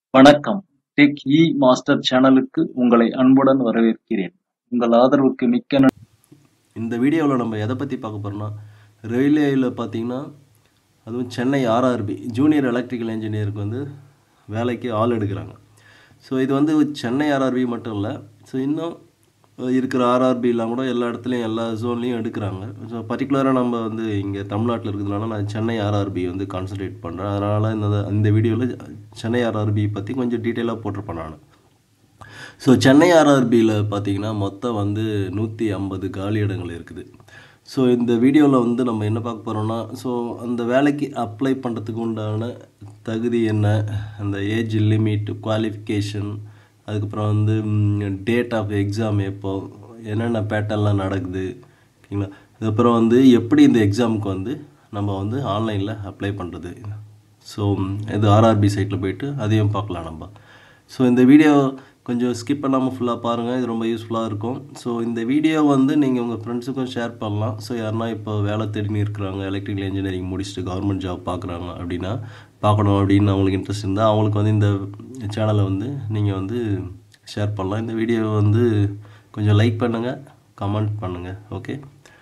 வணக்கம் டெக் இ மாஸ்டர் சேனலுக்கு உங்களை அன்புடன் வரவேற்கிறேன் உங்கள் ஆதரவுக்கு மிக்க நன்றி இந்த வீடியோவில் நம்ம எதை பற்றி பார்க்க போகிறோம்னா ரயில்வேயில் பார்த்தீங்கன்னா அதுவும் சென்னை ஆர்ஆர்பி ஜூனியர் எலக்ட்ரிக்கல் இன்ஜினியருக்கு வந்து வேலைக்கு ஆள் எடுக்கிறாங்க ஸோ இது வந்து சென்னை ஆர்ஆர்பி மட்டும் இல்லை ஸோ இன்னும் இருக்கிற ஆர்ஆர்பிலாம் கூட எல்லா இடத்துலையும் எல்லா ஜோன்லேயும் எடுக்கிறாங்க ஸோ பர்டிகுலராக நம்ம வந்து இங்கே தமிழ்நாட்டில் இருக்கிறதுனால நான் சென்னை ஆர்ஆர்பி வந்து கான்சன்ட்ரேட் பண்ணுறேன் அதனால் இந்த இந்த வீடியோவில் சென்னை ஆர்ஆர்பி பற்றி கொஞ்சம் டீட்டெயிலாக போட்டிருப்பேன் நான் ஸோ சென்னை ஆர்ஆர்பியில் பார்த்தீங்கன்னா மொத்தம் வந்து நூற்றி ஐம்பது காலி இடங்கள் இருக்குது ஸோ இந்த வீடியோவில் வந்து நம்ம என்ன பார்க்க போகிறோம்னா ஸோ அந்த வேலைக்கு அப்ளை பண்ணுறதுக்கு உண்டான தகுதி என்ன அந்த ஏஜ் லிமிட் குவாலிஃபிகேஷன் அதுக்கப்புறம் வந்து டேட் ஆஃப் எக்ஸாம் எப்போ என்னென்ன பேட்டர்ன்லாம் நடக்குது ஓகேங்களா அதுக்கப்புறம் வந்து எப்படி இந்த எக்ஸாமுக்கு வந்து நம்ம வந்து ஆன்லைனில் அப்ளை பண்ணுறது ஸோ இது ஆர்ஆர்பி சைட்டில் போயிட்டு அதையும் பார்க்கலாம் நம்ம ஸோ இந்த வீடியோ கொஞ்சம் ஸ்கிப் பண்ணாமல் ஃபுல்லாக பாருங்கள் இது ரொம்ப யூஸ்ஃபுல்லாக இருக்கும் ஸோ இந்த வீடியோ வந்து நீங்கள் உங்கள் ஃப்ரெண்ட்ஸுக்கும் ஷேர் பண்ணலாம் ஸோ யாருன்னா இப்போ வேலை தேடினு இருக்கிறாங்க எலக்ட்ரிக்கல் இன்ஜினியரிங் முடிச்சுட்டு கவர்மெண்ட் ஜாப் பார்க்குறாங்க அப்படின்னா பார்க்கணும் அப்படின்னு அவங்களுக்கு இன்ட்ரெஸ்ட் இருந்தால் அவங்களுக்கு வந்து இந்த சேனலை வந்து நீங்கள் வந்து ஷேர் பண்ணலாம் இந்த வீடியோ வந்து கொஞ்சம் லைக் பண்ணுங்கள் கமெண்ட் பண்ணுங்கள் okay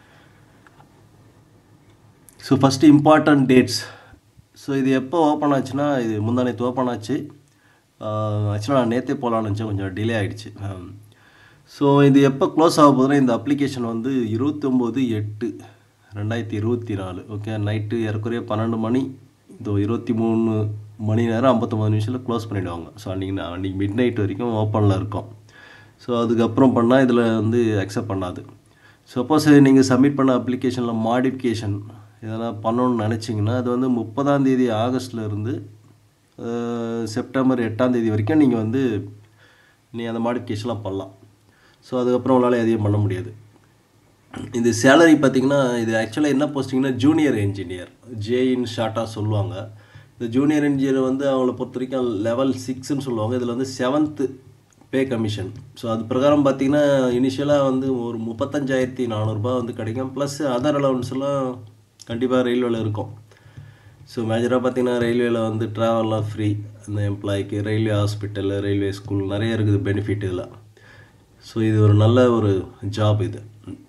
so first important dates so இது எப்போ ஓப்பன் ஆச்சுன்னா இது முந்தானத்து ஓப்பன் ஆச்சு ஆக்சுவலாக நான் நேற்றே போகலான்னு நினச்சேன் கொஞ்சம் டிலே ஆகிடுச்சு ஸோ இது எப்போ க்ளோஸ் ஆக போகுதுன்னா இந்த அப்ளிகேஷன் வந்து இருபத்தொம்போது எட்டு ரெண்டாயிரத்தி இருபத்தி நாலு ஓகே நைட்டு ஏறக்குறைய பன்னெண்டு மணி இதோ இருபத்தி மூணு மணி நேரம் ஐம்பத்தொம்பது நிமிஷத்தில் க்ளோஸ் பண்ணிவிடுவாங்க ஸோ அன்றைக்கி நான் அன்றைக்கி மிட் நைட் வரைக்கும் ஓப்பனில் இருக்கும் ஸோ அதுக்கப்புறம் பண்ணால் இதில் வந்து அக்செப்ட் பண்ணாது சப்போஸ் நீங்கள் சப்மிட் பண்ண அப்ளிகேஷனில் மாடிஃபிகேஷன் இதெல்லாம் பண்ணணும்னு நினச்சிங்கன்னா அது வந்து முப்பதாம் தேதி ஆகஸ்ட்டில் இருந்து செப்டம்பர் எட்டாம் தேதி வரைக்கும் நீங்கள் வந்து நீ அந்த மாடிஃபிகேஷன்லாம் பண்ணலாம் ஸோ அதுக்கப்புறம் உங்களால் எதையும் பண்ண முடியாது இது சேலரி பார்த்திங்கன்னா இது ஆக்சுவலாக என்ன போஸ்டிங்னா ஜூனியர் என்ஜினியர் ஜேஇன் ஷார்ட்டாக சொல்லுவாங்க இந்த ஜூனியர் இன்ஜினியர் வந்து அவங்கள பொறுத்த வரைக்கும் லெவல் சிக்ஸ்ன்னு சொல்லுவாங்க இதில் வந்து செவன்த்து பே கமிஷன் ஸோ அது பிரகாரம் பார்த்திங்கன்னா இனிஷியலாக வந்து ஒரு முப்பத்தஞ்சாயிரத்தி நானூறுரூபா வந்து கிடைக்கும் ப்ளஸ் அதர் அலவன்ஸ் எல்லாம் கண்டிப்பாக ரயில்வேல இருக்கும் ஸோ மேஜராக பார்த்தீங்கன்னா ரயில்வேல வந்து ட்ராவல்லாம் ஃப்ரீ அந்த எம்ப்ளாய்க்கு ரயில்வே ஹாஸ்பிட்டல் ரயில்வே ஸ்கூல் நிறைய இருக்குது பெனிஃபிட் இதில் ஸோ இது ஒரு நல்ல ஒரு ஜாப் இது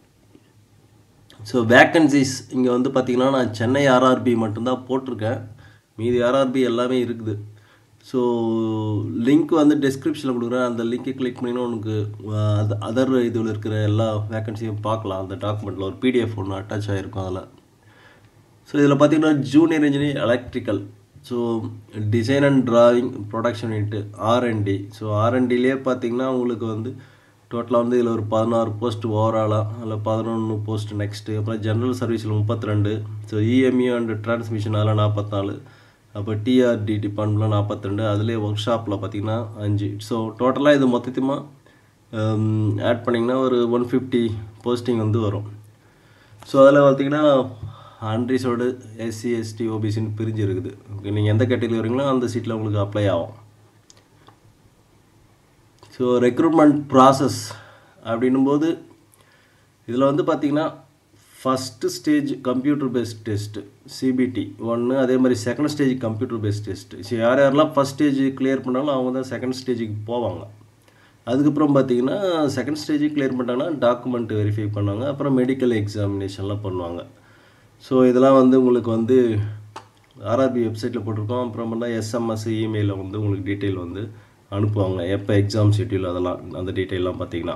ஸோ வேக்கன்சிஸ் இங்கே வந்து பார்த்திங்கன்னா நான் சென்னை ஆர்ஆர்பி மட்டும்தான் போட்டிருக்கேன் மீதி ஆர்ஆர்பி எல்லாமே இருக்குது ஸோ லிங்க் வந்து டெஸ்கிரிப்ஷனில் கொடுக்குறேன் அந்த லிங்க்கை கிளிக் பண்ணினா உனக்கு அது அதர் இதில் இருக்கிற எல்லா வேக்கன்சியும் பார்க்கலாம் அந்த டாக்குமெண்ட்டில் ஒரு பிடிஎஃப் ஒன்று அட்டாச் ஆகிருக்கும் அதில் ஸோ இதில் பார்த்தீங்கன்னா junior engineer electrical so design and drawing production unit R and D so ஆர்என்டிலே பார்த்தீங்கன்னா உங்களுக்கு வந்து டோட்டலாக வந்து இதில் ஒரு பதினாறு போஸ்ட் ஓவராலாக அதில் பதினொன்று போஸ்ட் நெக்ஸ்ட்டு அப்புறம் ஜென்ரல் சர்வீஸில் முப்பத்தி ரெண்டு ஸோ இஎம்இ அண்ட் டிரான்ஸ்மிஷன் அதில் நாற்பத்தாலு அப்போ டிஆர்டி டிபார்ட்மெண்ட்டில் நாற்பத்தி ரெண்டு அதுலேயே ஒர்க் ஷாப்பில் பார்த்தீங்கன்னா அஞ்சு ஸோ டோட்டலாக இது மொத்தமாக ஆட் பண்ணிங்கன்னா ஒரு ஒன் ஃபிஃப்டி போஸ்டிங் வந்து வரும் ஸோ அதில் பார்த்தீங்கன்னா அன்ரிசோடு எஸ்சி எஸ்டி ஓபிசின்னு பிரிஞ்சு இருக்குது ஓகே நீங்கள் எந்த கேட்டகரி வரீங்களோ அந்த சீட்டில் உங்களுக்கு அப்ளை ஆகும் ஸோ ரெக்ரூட்மெண்ட் ப்ராசஸ் அப்படின்னும்போது இதில் வந்து பார்த்திங்கன்னா first stage computer based test CBT ஒன்று அதே மாதிரி second stage computer based test so யார் யாரெல்லாம் ஃபஸ்ட் ஸ்டேஜ் கிளியர் பண்ணாலும் அவங்க தான் செகண்ட் ஸ்டேஜுக்கு போவாங்க அதுக்கப்புறம் பார்த்தீங்கன்னா செகண்ட் ஸ்டேஜ் கிளியர் பண்ணிட்டாங்கன்னா டாக்குமெண்ட் வெரிஃபை பண்ணாங்க அப்புறம் மெடிக்கல் எக்ஸாமினேஷன்லாம் பண்ணுவாங்க ஸோ இதெல்லாம் வந்து உங்களுக்கு வந்து ஆர்ஆர்பி வெப்சைட்டில் போட்டிருக்கோம் அப்புறம் பண்ணால் எஸ்எம்எஸ் இமெயிலில் வந்து உங்களுக்கு டீட்டெயில் வந்து அனுப்புவாங்க எப்போ எக்ஸாம் ஷெட்யூல் அதெல்லாம் அந்த டீட்டெயிலாம் பார்த்தீங்கன்னா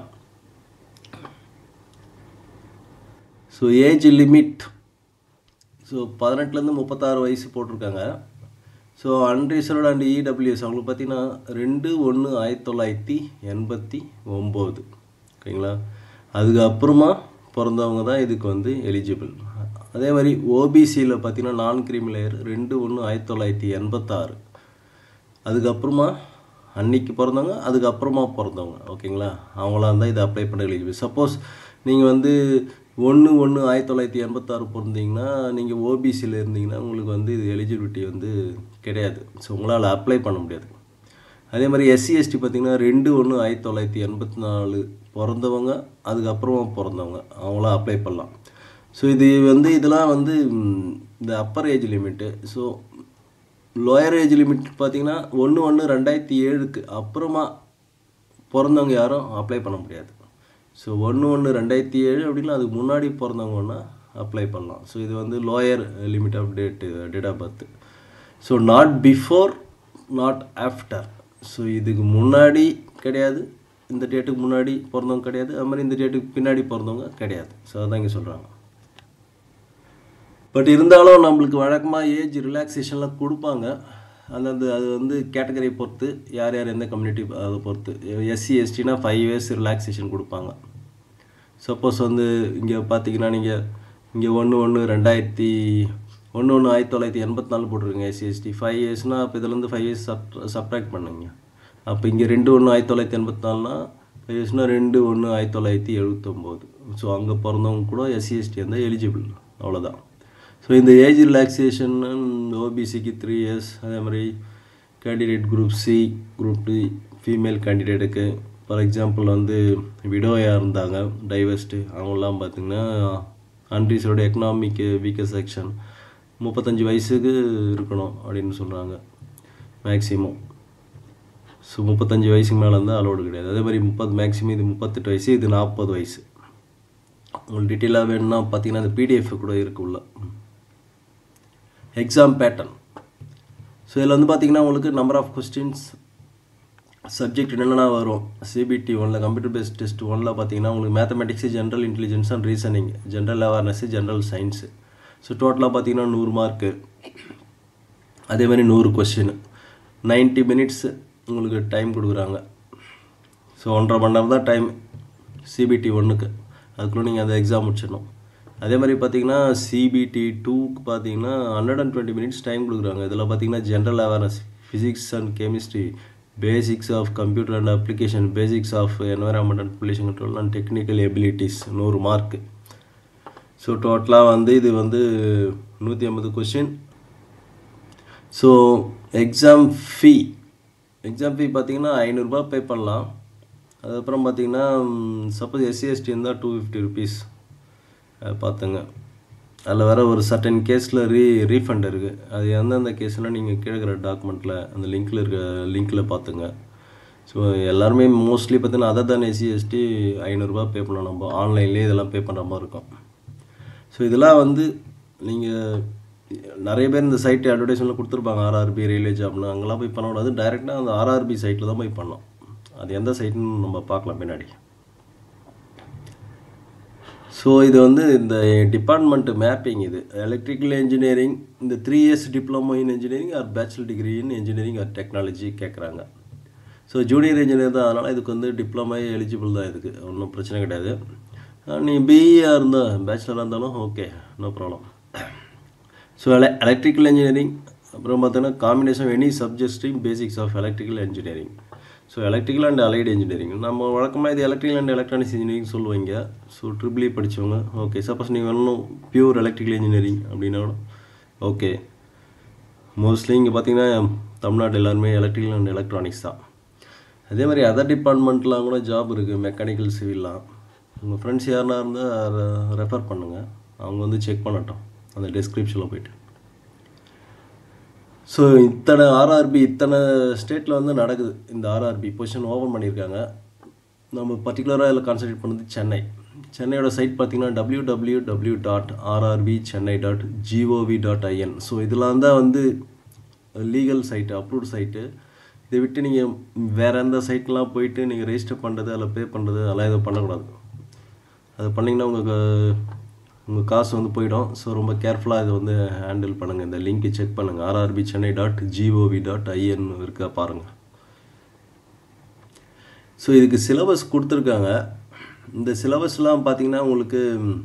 ஸோ ஏஜ் லிமிட் ஸோ பதினெட்டுலேருந்து முப்பத்தாறு வயசு போட்டிருக்காங்க ஸோ அன்ரிசர்வ்டு அண்ட் இடபிள்யூஎஸ் அவங்களுக்கு பார்த்தீங்கன்னா ரெண்டு ஒன்று ஆயிரத்தி தொள்ளாயிரத்தி எண்பத்தி ஒம்பது ஓகேங்களா அதுக்கப்புறமா பிறந்தவங்க தான் இதுக்கு வந்து எலிஜிபிள் அதே மாதிரி ஓபிசியில் பார்த்தீங்கன்னா நான் கிரீமி லேயர் ரெண்டு ஒன்று ஆயிரத்தி தொள்ளாயிரத்தி எண்பத்தாறு அதுக்கப்புறமா அன்னைக்கு பிறந்தவங்க அதுக்கப்புறமா பிறந்தவங்க ஓகேங்களா அவங்களாம் தான் இதை அப்ளை பண்ண எலிஜிபிள் சப்போஸ் நீங்கள் வந்து ஒன்று ஒன்று ஆயிரத்தி தொள்ளாயிரத்தி எண்பத்தாறு பிறந்தீங்கன்னா நீங்கள் ஓபிசியில் இருந்தீங்கன்னா உங்களுக்கு வந்து இது எலிஜிபிலிட்டி வந்து கிடையாது ஸோ உங்களால் அப்ளை பண்ண முடியாது அதே மாதிரி எஸ்சி எஸ்டி பார்த்திங்கன்னா ரெண்டு ஒன்று ஆயிரத்தி தொள்ளாயிரத்தி எண்பத்தி நாலு பிறந்தவங்க அதுக்கப்புறமா பிறந்தவங்க அவங்களாம் அப்ளை பண்ணலாம் ஸோ இது வந்து இதெல்லாம் வந்து இந்த upper age limit so lower age limit பார்த்தீங்கன்னா ஒன்று ஒன்று ரெண்டாயிரத்தி ஏழுக்கு அப்புறமா பிறந்தவங்க யாரும் அப்ளை பண்ண முடியாது ஸோ ஒன்று ஒன்று ரெண்டாயிரத்தி ஏழு அப்படின்னா அதுக்கு முன்னாடி பிறந்தவங்கன்னா அப்ளை பண்ணலாம் ஸோ இது வந்து lower limit of date date of birth so not before not after so இதுக்கு முன்னாடி கிடையாது இந்த டேட்டுக்கு முன்னாடி பிறந்தவங்க கிடையாது அது மாதிரி இந்த டேட்டுக்கு பின்னாடி பிறந்தவங்க கிடையாது ஸோ அதான் இங்கே சொல்கிறாங்க பட் இருந்தாலும் நம்மளுக்கு வழக்கமாக ஏஜ் ரிலாக்ஸேஷன்லாம் கொடுப்பாங்க அந்தந்த அது வந்து கேட்டகரி பொறுத்து யார் யார் எந்த கம்யூனிட்டி அதை பொறுத்து எஸ்சி எஸ்டினா ஃபைவ் இயர்ஸ் ரிலாக்ஸேஷன் கொடுப்பாங்க சப்போஸ் வந்து இங்கே பார்த்தீங்கன்னா நீங்கள் இங்கே ஒன்று ஒன்று ரெண்டாயிரத்தி ஒன்று ஒன்று ஆயிரத்தி தொள்ளாயிரத்தி எண்பத்தி நாலு போட்டிருக்கீங்க எஸ்சி எஸ்டி ஃபைவ் இயர்ஸ்னால் அப்போ இதுலேருந்து ஃபைவ் இயர்ஸ் சப் சப்ட்ராக்ட் பண்ணுங்க அப்போ இங்கே ரெண்டு ஒன்று ஆயிரத்தி தொள்ளாயிரத்தி எண்பத்தி நாலுனா ஃபைவ் இயர்ஸ்னால் ரெண்டு ஒன்று ஆயிரத்தி தொள்ளாயிரத்தி எழுபத்தொம்போது ஸோ அங்கே பிறந்தவங்க கூட எஸ்சி எஸ்டி இருந்தால் எலிஜிபிள் அவ்வளோதான் ஸோ இந்த ஏஜ் ரிலாக்ஸேஷன் ஓபிசிக்கு த்ரீ இயர்ஸ் அதே மாதிரி candidate group C group D female கேண்டிடேட்டுக்கு ஃபார் எக்ஸாம்பிள் வந்து விடோயாக இருந்தாங்க டைவர்ஸ்டு அவங்களாம் பார்த்திங்கன்னா அன்ரிஸோட எக்கனாமிக் வீக்கர் செக்ஷன் முப்பத்தஞ்சு வயசுக்கு இருக்கணும் அப்படின்னு சொல்கிறாங்க மேக்ஸிமம் ஸோ முப்பத்தஞ்சு வயசுக்கு மேலே இருந்தால் அலோடு கிடையாது அதே மாதிரி முப்பது மேக்ஸிமம் இது முப்பத்தெட்டு வயசு இது நாற்பது வயசு உங்களுக்கு டீட்டெயிலாக வேணும்னா பார்த்தீங்கன்னா அந்த பிடிஎஃப் கூட இருக்கு உள்ள எக்ஸாம் பேட்டர்ன் ஸோ இதில் வந்து பார்த்தீங்கன்னா உங்களுக்கு நம்பர் ஆஃப் கொஸ்டின்ஸ் சப்ஜெக்ட் என்னென்ன வரும் சிபிடி ஒனில் கம்ப்யூட்டர் பேஸ்ட் டெஸ்ட் ஒனில் பார்த்தீங்கன்னா உங்களுக்கு mathematics general intelligence and reasoning general awareness general science so டோட்டலாக பார்த்தீங்கன்னா நூறு மார்க்கு அதே மாதிரி நூறு கொஸ்டின் நைன்ட்டி மினிட்ஸ் உங்களுக்கு டைம் கொடுக்குறாங்க ஸோ ஒன்றரை மணி நேரம் தான் டைம் சிபிடி ஒன்றுக்கு அதுக்குள்ளே நீங்கள் அந்த எக்ஸாம் முடிச்சிடணும் அதே மாதிரி பார்த்தீங்கன்னா சிபிடி டூக்கு பார்த்தீங்கன்னா hundred and twenty minutes time கொடுக்குறாங்க இதில் பார்த்தீங்கன்னா general awareness physics and chemistry basics of computer and application basics of environment and pollution control and technical abilities நூறு மார்க்கு ஸோ டோட்டலாக வந்து இது வந்து நூற்றி ஐம்பது question so exam fee exam fee பார்த்தீங்கன்னா ஐநூறுரூபா பே பண்ணலாம் அதுக்கப்புறம் பார்த்தீங்கன்னா சப்போஸ் எஸ்சி எஸ்டி இருந்தால் டூ ஃபிஃப்டி ருபீஸ் பார்த்துங்க அதில் வேறு ஒரு சர்டன் கேஸில் ரீ ரீஃபண்ட் இருக்குது அது எந்தெந்த கேஸ்னால் நீங்கள் கேட்குற டாக்குமெண்ட்டில் அந்த லிங்க்கில் இருக்க லிங்க்கில் பார்த்துங்க ஸோ எல்லாருமே மோஸ்ட்லி பார்த்தீங்கன்னா அதை தான் எஸ்சி எஸ்டி ஐநூறுரூபா பே பண்ணலாம் நம்ம ஆன்லைன்லேயே இதெல்லாம் பே பண்ணுற மாதிரி இருக்கும் ஸோ இதெல்லாம் வந்து நீங்கள் நிறைய பேர் இந்த சைட்டு அட்வர்டைஸ்மெண்ட்டில் கொடுத்துருப்பாங்க ஆர்ஆர்பி ரயில்வே ஜாப்னு அங்கெல்லாம் போய் பண்ணக்கூடாது டேரெக்டாக அந்த ஆர்ஆர்பி சைட்டில் தான் போய் பண்ணோம் அது எந்த சைட்டுன்னு நம்ம பார்க்கலாம் பின்னாடி ஸோ இது வந்து இந்த டிபார்ட்மெண்ட் மேப்பிங் இது எலக்ட்ரிக்கல் இன்ஜினியரிங் இந்த three years diploma in engineering or bachelor degree in engineering or technology கேட்குறாங்க ஸோ ஜூனியர் இன்ஜினியர் தான் அதனால் இதுக்கு வந்து டிப்ளமோ எலிஜிபிள் தான் இதுக்கு ஒன்றும் பிரச்சனை கிடையாது நீ பிஇயாக இருந்தால் பேச்சுலராக இருந்தாலும் ஓகே நோ ப்ராப்ளம் ஸோ எல எலக்ட்ரிக்கல் இன்ஜினியரிங் அப்புறம் பார்த்தீங்கன்னா combination any subject stream basics of electrical engineering so electrical and allied engineering நம்ம வழக்கமாக இது எலக்ட்ரிக்கல் அண்ட் எலக்ட்ரானிக்ஸ் இன்ஜினியரிங் சொல்லுவீங்க ஸோ ட்ரிபிளி படித்தவங்க ஓகே சப்போஸ் நீங்கள் வேணும் பியூர் எலக்ட்ரிக்கல் இன்ஜினியரிங் அப்படின்னா கூட ஓகே மோஸ்ட்லி இங்கே பார்த்தீங்கன்னா தமிழ்நாடு எல்லாருமே எலக்ட்ரிக்கல் அண்ட் எலக்ட்ரானிக்ஸ் தான் அதே மாதிரி அதர் டிபார்ட்மெண்ட்லாம் கூட ஜாப் இருக்குது மெக்கானிக்கல் சிவில்லாம் உங்கள் ஃப்ரெண்ட்ஸ் யாருனா இருந்தால் ரெஃபர் பண்ணுங்கள் அவங்க வந்து செக் பண்ணட்டும் அந்த டிஸ்கிரிப்ஷனில் போயிட்டு ஸோ இத்தனை ஆர்ஆர்பி இத்தனை ஸ்டேட்டில் வந்து நடக்குது இந்த ஆர்ஆர்பி பொசிஷன் ஓப்பன் பண்ணியிருக்காங்க நம்ம பர்டிகுலராக இதில் கான்சன்ட்ரேட் பண்ணது சென்னை சென்னையோட சைட் பார்த்தீங்கன்னா W W W dot RRB Chennai dot G O V dot I N so இதெல்லாம் தான் வந்து லீகல் சைட்டு அப்ரூவ்ட் சைட்டு இதை விட்டு நீங்கள் வேறு எந்த சைட்லாம் போயிட்டு நீங்கள் ரெஜிஸ்டர் பண்ணுறது அதில் பே பண்ணுறது அதெல்லாம் எதுவும் பண்ணக்கூடாது அது பண்ணிங்கன்னா உங்களுக்கு உங்கள் காசு வந்து போயிடும் ஸோ ரொம்ப கேர்ஃபுல்லாக இதை வந்து ஹேண்டில் பண்ணுங்கள் இந்த லிங்க்கை செக் பண்ணுங்கள் RRB Chennai dot G O V dot I N இருக்கா பாருங்கள் ஸோ இதுக்கு சிலபஸ் கொடுத்துருக்காங்க இந்த சிலபஸ்லாம் பார்த்தீங்கன்னா உங்களுக்கு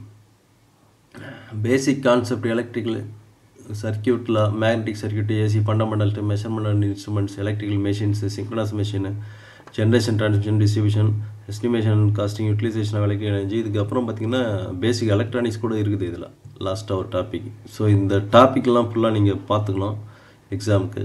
பேசிக் கான்செப்ட் எலக்ட்ரிக்கல் சர்க்கியூட்டில் magnetic circuit AC fundamental measurement instruments electrical machines synchronous machine generation transmission distribution estimation costing utilisation electric energy இதுக்கப்புறம் பார்த்தீங்கன்னா பேசிக் எலக்ட்ரானிக்ஸ் கூட இருக்குது இதில் லாஸ்ட்டாக ஒரு டாபிக் ஸோ இந்த டாப்பிக்லாம் ஃபுல்லாக நீங்கள் பார்த்துக்கணும் எக்ஸாமுக்கு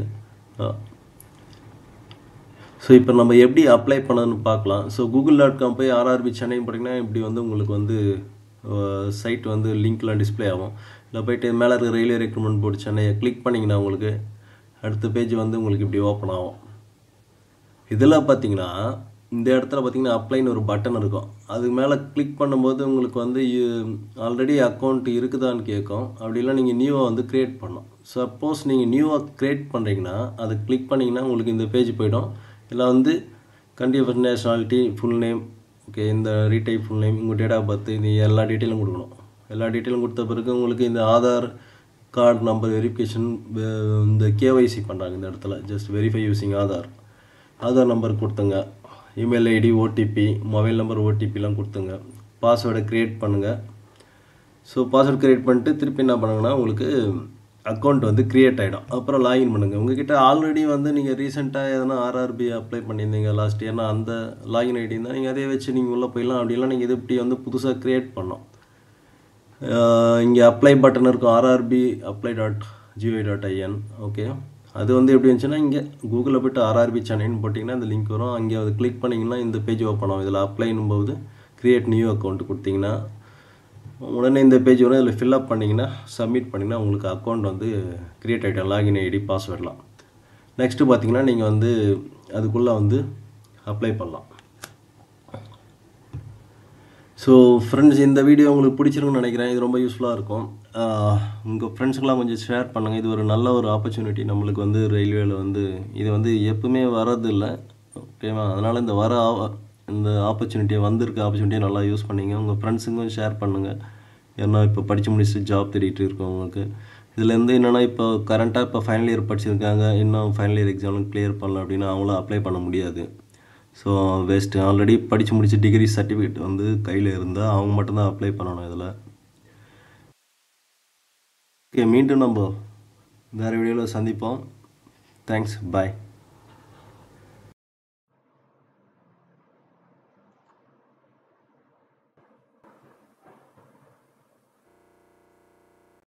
ஸோ இப்போ நம்ம எப்படி அப்ளை பண்ணணும்னு பார்க்கலாம் ஸோ கூகுள் டாட் காம் போய் ஆர்ஆர்பி சென்னை போட்டிங்கன்னா இப்படி வந்து உங்களுக்கு வந்து சைட் வந்து லிங்க்லாம் டிஸ்பிளே ஆகும் இல்லை போயிட்டு மேலே இருக்க ரயில்வே ரெக்ரூட்மெண்ட் போர்டு சென்னையை கிளிக் பண்ணிங்கன்னா உங்களுக்கு அடுத்த பேஜ் வந்து உங்களுக்கு இப்படி ஓப்பன் ஆகும் இதில் பார்த்தீங்கன்னா இந்த இடத்துல பார்த்தீங்கன்னா அப்ளைன்னு ஒரு பட்டன் இருக்கும் அதுக்கு மேலே கிளிக் பண்ணும்போது உங்களுக்கு வந்து ஆல்ரெடி அக்கௌண்ட் இருக்குதான்னு கேட்கும் அப்படிலாம் நீங்கள் நியூவாக வந்து க்ரியேட் பண்ணணும் சப்போஸ் நீங்கள் நியூவாக க்ரியேட் பண்ணுறீங்கன்னா அதை கிளிக் பண்ணிங்கன்னா உங்களுக்கு இந்த பேஜ் போயிடும் இதில் வந்து country of nationality full name okay இந்த ரீடைப் ஃபுல் நேம் உங்கள் டேட் ஆஃப் பர்த் இது எல்லா டீட்டெயிலும் கொடுக்கணும் எல்லா டீட்டெயிலும் கொடுத்த பிறகு உங்களுக்கு இந்த ஆதார் கார்டு நம்பர் வெரிஃபிகேஷன் இந்த கேஒய்சி பண்ணுறாங்க இந்த இடத்துல just verify using Aadhaar Aadhaar number கொடுத்துங்க email ID OTP mobile number ஓடிபிலாம் கொடுத்துங்க பாஸ்வேர்டை க்ரியேட் பண்ணுங்கள் ஸோ பாஸ்வேர்ட் க்ரியேட் பண்ணிட்டு திருப்பி என்ன பண்ணுங்கன்னா உங்களுக்கு அக்கௌண்ட் வந்து க்ரியேட் ஆகிடும் அப்புறம் லாகின் பண்ணுங்கள் உங்ககிட்ட ஆல்ரெடி வந்து நீங்கள் ரீசெண்டாக எதனா ஆர்ஆர்பி அப்ளை பண்ணியிருந்தீங்க லாஸ்ட் இயர்னா அந்த லாகின் ஐடி இருந்தால் நீங்கள் அதே வச்சு நீங்கள் உள்ளே போயிடலாம் அப்படிலாம் நீங்கள் இது இப்படி வந்து புதுசாக க்ரியேட் பண்ணோம் இங்கே அப்ளை பட்டன் இருக்கும் RRB apply dot GO dot IN okay அது வந்து எப்படி இருந்துச்சுன்னா இங்கே கூகுளில் போய்ட்டு ஆர்ஆர்பி சென்னைன்னு போட்டிங்கன்னா இந்த லிங்க் வரும் அங்கே அதை கிளிக் பண்ணிங்கன்னா இந்த பேஜ் ஓப்பன் ஆகும் இதில் அப்ளைனும் போது க்ரியேட் நியூ அக்கௌண்ட் கொடுத்தீங்கன்னா உடனே இந்த பேஜ் வரும் இதில் ஃபில்அப் பண்ணிங்கன்னா சப்மிட் பண்ணிங்கன்னா உங்களுக்கு அக்கௌண்ட் வந்து க்ரியேட் ஆகிட்டோம் லாகின் ஐடி பாஸ்வேர்ட்லாம் நெக்ஸ்ட்டு பார்த்தீங்கன்னா நீங்கள் வந்து அதுக்குள்ளே வந்து அப்ளை பண்ணலாம் ஸோ ஃப்ரெண்ட்ஸ் இந்த வீடியோ உங்களுக்கு பிடிச்சிருக்குன்னு நினைக்கிறேன் இது ரொம்ப யூஸ்ஃபுல்லாக இருக்கும் உங்கள் ஃப்ரெண்ட்ஸுக்கெலாம் கொஞ்சம் ஷேர் பண்ணுங்கள் இது ஒரு நல்ல ஒரு ஆப்பர்ச்சுனிட்டி நம்மளுக்கு வந்து ரயில்வேல வந்து இது வந்து எப்பவுமே வர்றதில்லை ஓகேவா அதனால் இந்த வர ஆ- இந்த ஆப்பர்ச்சுனிட்டியை வந்திருக்க ஆப்பர்ச்சுனிட்டியை நல்லா யூஸ் பண்ணிங்க உங்கள் ஃப்ரெண்ட்ஸுக்கும் ஷேர் பண்ணுங்கள் ஏன்னா இப்போ படித்து முடிச்சுட்டு ஜாப் தேடிட்டு இருக்கவங்களுக்கு இதுலேருந்து என்னென்னா இப்போ கரண்ட்டாக இப்போ ஃபைனல் இயர் படிச்சிருக்காங்க இன்னும் ஃபைனல் இயர் எக்ஸாம் கிளியர் பண்ணல அப்படின்னா அவங்களும் அப்ளை பண்ண முடியாது ஸோ வேஸ்ட்டு ஆல்ரெடி படித்து முடிச்சு டிகிரி சர்டிஃபிகேட் வந்து கையில் இருந்தால் அவங்க மட்டும்தான் அப்ளை பண்ணணும் இதில் ஓகே மீண்டும் நம்ம வேறு வீடியோவில் சந்திப்போம் தேங்க்ஸ் பாய்